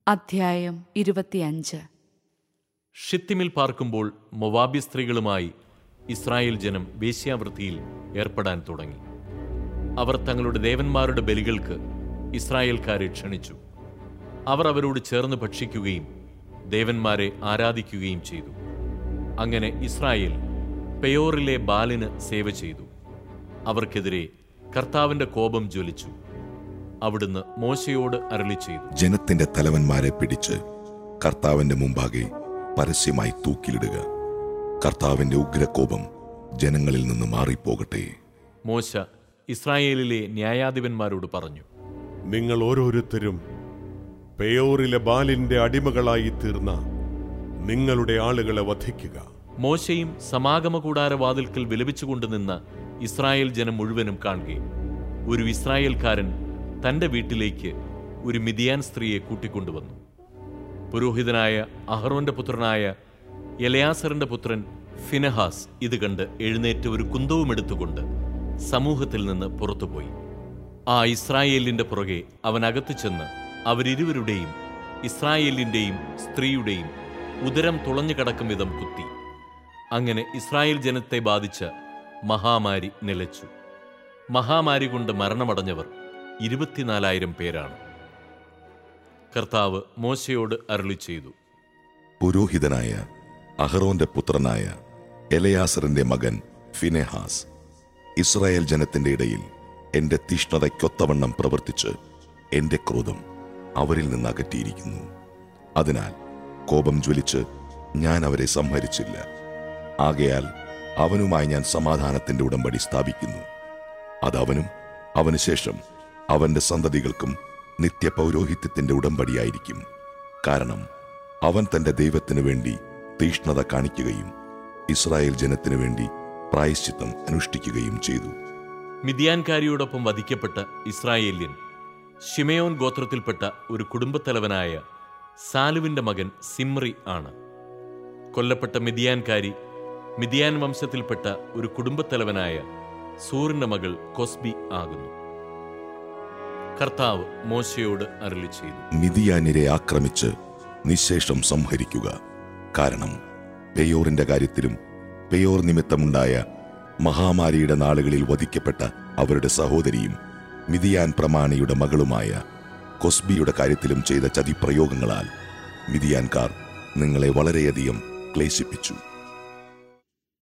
അധ്യായം ഇരുപത്തിയഞ്ച് ഷിത്തിമിൽ പാർക്കുമ്പോൾ മൊവാബി സ്ത്രീകളുമായി ഇസ്രായേൽ ജനം വേശ്യാവൃത്തിയിൽ ഏർപ്പെടാൻ തുടങ്ങി അവർ തങ്ങളുടെ ദേവന്മാരുടെ ബലികൾക്ക് ഇസ്രായേൽക്കാരെ ക്ഷണിച്ചു അവർ അവരോട് ചേർന്ന് ഭക്ഷിക്കുകയും ദേവന്മാരെ ആരാധിക്കുകയും ചെയ്തു അങ്ങനെ ഇസ്രായേൽ പെയോറിലെ ബാലിന് സേവ ചെയ്തു അവർക്കെതിരെ കർത്താവിന്റെ കോപം ജ്വലിച്ചു അവിടുന്ന് മോശയോട് അരളി ചെയ്തു ജനത്തിന്റെ തലവന്മാരെ പിടിച്ച് കർത്താവിന്റെ മുമ്പാകെ പരസ്യമായി തൂക്കിലിടുക കർത്താവിന്റെ ഉഗ്രകോപം ജനങ്ങളിൽ നിന്ന് മാറിപ്പോകട്ടെ മോശ ഇസ്രായേലിലെ ന്യായാധിപന്മാരോട് പറഞ്ഞു നിങ്ങൾ ഓരോരുത്തരും പെയോറിലെ ബാലിന്റെ അടിമകളായി തീർന്ന നിങ്ങളുടെ ആളുകളെ വധിക്കുക മോശയും സമാഗമ കൂടാരവാതിൽക്കൽ വിലപിച്ചുകൊണ്ട് നിന്ന ഇസ്രായേൽ ജനം മുഴുവനും കാണുകെ ഒരു ഇസ്രായേൽക്കാരൻ തന്റെ വീട്ടിലേക്ക് ഒരു മിതിയാൻ സ്ത്രീയെ കൂട്ടിക്കൊണ്ടുവന്നു പുരോഹിതനായ അഹറോന്റെ പുത്രനായ എലയാസറിന്റെ പുത്രൻ ഫിനഹാസ് ഇത് കണ്ട് എഴുന്നേറ്റ് ഒരു കുന്തവും എടുത്തുകൊണ്ട് സമൂഹത്തിൽ നിന്ന് പുറത്തുപോയി ആ ഇസ്രായേലിന്റെ പുറകെ അവൻ അകത്തു ചെന്ന് അവരിരുവരുടെയും ഇസ്രായേലിന്റെയും സ്ത്രീയുടെയും ഉദരം തുളഞ്ഞു കടക്കും വിധം കുത്തി അങ്ങനെ ഇസ്രായേൽ ജനത്തെ ബാധിച്ച മഹാമാരി നിലച്ചു മഹാമാരി കൊണ്ട് മരണമടഞ്ഞവർ ഇരുപത്തിനാലായിരം പേരാണ് കർത്താവ് മോശയോട് അരുളി ചെയ്തു പുരോഹിതനായ അഹറോന്റെ പുത്രനായ എലയാസറിന്റെ മകൻ ഫിനെഹാസ് ഇസ്രായേൽ ജനത്തിന്റെ ഇടയിൽ എന്റെ തീഷ്ണതയ്ക്കൊത്തവണ്ണം പ്രവർത്തിച്ച് എന്റെ ക്രോധം അവരിൽ നിന്ന് അകറ്റിയിരിക്കുന്നു അതിനാൽ കോപം ജ്വലിച്ച് ഞാൻ അവരെ സംഹരിച്ചില്ല ആകയാൽ അവനുമായി ഞാൻ സമാധാനത്തിന്റെ ഉടമ്പടി സ്ഥാപിക്കുന്നു അത് അവനും അവന് ശേഷം അവന്റെ സന്തതികൾക്കും നിത്യപൗരോഹിത്യത്തിന്റെ ഉടമ്പടിയായിരിക്കും കാരണം അവൻ തന്റെ ദൈവത്തിനു വേണ്ടി തീഷ്ണത കാണിക്കുകയും ഇസ്രായേൽ ജനത്തിനു വേണ്ടി പ്രായശ്ചിത്തം അനുഷ്ഠിക്കുകയും ചെയ്തു മിതിയാൻകാരിയോടൊപ്പം വധിക്കപ്പെട്ട ഇസ്രായേല്യൻ ഷിമയോൻ ഗോത്രത്തിൽപ്പെട്ട ഒരു കുടുംബത്തലവനായ സാലുവിന്റെ മകൻ സിമ്രി ആണ് കൊല്ലപ്പെട്ട മിതിയാൻകാരി മിതിയാൻ വംശത്തിൽപ്പെട്ട ഒരു കുടുംബത്തലവനായ സൂറിന്റെ മകൾ കൊസ്ബി ആകുന്നു കർത്താവ് മോശയോട് അരുളി ചെയ്തു മിതിയാനിരെ ആക്രമിച്ച് നിശേഷം സംഹരിക്കുക കാരണം പെയോറിന്റെ കാര്യത്തിലും പെയോർ നിമിത്തമുണ്ടായ മഹാമാരിയുടെ നാളുകളിൽ വധിക്കപ്പെട്ട അവരുടെ സഹോദരിയും മിതിയാൻ പ്രമാണിയുടെ മകളുമായ കൊസ്ബിയുടെ കാര്യത്തിലും ചെയ്ത ചതിപ്രയോഗങ്ങളാൽ മിതിയാൻകാർ നിങ്ങളെ വളരെയധികം ക്ലേശിപ്പിച്ചു